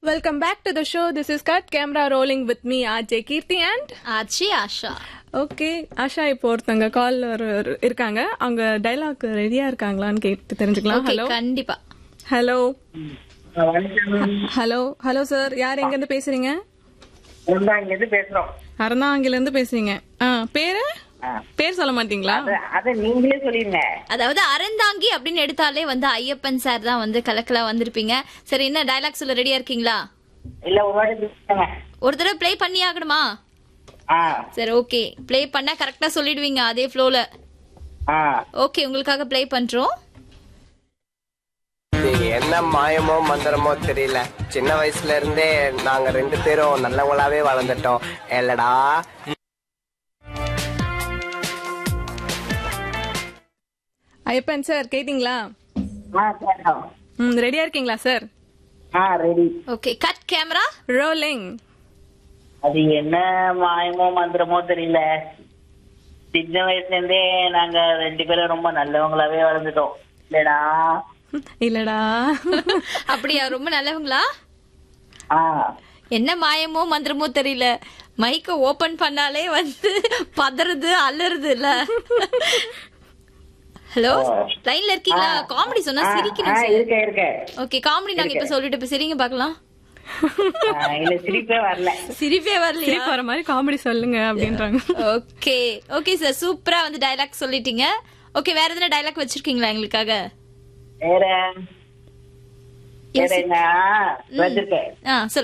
Welcome back to the show. This is Cut Camera Rolling with me, RJ Kirti and ஆச்சி Asha okay Asha இப்போ ஒருத்தங்க கால் இருக்காங்க அவங்க dialogue ரெடியா இருக்காங்களான்னு கேட்டு தெரிஞ்சுக்கலாம் ஓகே ஹலோ கண்டிப்பா ஹலோ ஹலோ ஹலோ சார் யார் எங்க இருந்து பேசுறீங்க இருந்து பேசுறோம் அறந்தாங்கில இருந்து பேசுறீங்க ஆ பேரு ஆ. பேர் சொல்ல மாட்டீங்களா அத- அத நீங்களே சொல்லிருங்க அதாவது அறந்தாங்கி அப்படின்னு எடுத்தாலே வந்து ஐயப்பன் சார் தான் வந்து கலக்கலா வந்திருப்பீங்க சரி என்ன டயலாக் சொல்ல ரெடியா இருக்கீங்களா இல்ல ஒரு வாட்டி பேசுங்க ஒரு தடவை ப்ளே பண்ணி ஆகணுமா ஆ சரி ஓகே ப்ளே பண்ணா கரெக்டா சொல்லிடுவீங்க அதே ஃப்ளோல ஆ ஓகே உங்களுக்காக ப்ளே பண்றோம் இது என்ன மாயமோ மந்திரமோ தெரியல சின்ன வயசுல இருந்தே நாங்க ரெண்டு பேரும் நல்லவங்களாவே வளர்ந்துட்டோம் இல்லடா ஐயப்பன் சார் கேட்டீங்களா ஆ கேட்டோம் ம் ரெடியா இருக்கீங்களா சார் ஆ ready okay cut camera rolling அது என்ன மாயமோ மந்திரமோ தெரியல சின்ன வயசுல இருந்தே நாங்க ரெண்டு பேரும் ரொம்ப நல்லவங்களாவே வளர்ந்துட்டோம் இல்லடா இல்லடா அப்படியா ரொம்ப நல்லவங்களா ஆ என்ன மாயமோ மந்திரமோ தெரியல மைக்க ஓபன் பண்ணாலே வந்து பதறது அலறுது இல்ல ஹலோ லைன்ல இருக்கீங்களா காமெடி சொன்னா ஆ, சிரிக்கணும் ஆ, சார் இருக்க இருக்க ஓகே காமெடி நாங்க இப்ப சொல்லிட்டு இப்ப சிரிங்க பார்க்கலாம் ஆ, இல்ல சிரிப்பே வரல சிரிப்பே வரலையா சிரிப்பு வர மாதிரி காமெடி சொல்லுங்க அப்படின்றாங்க ஓகே ஓகே சார் சூப்பரா வந்து டயலாக் சொல்லிட்டீங்க ஓகே வேற எதனா டயலாக் வச்சிருக்கீங்களா எங்களுக்காக வேற வேற என்ன வச்சிருக்கேன் ஆ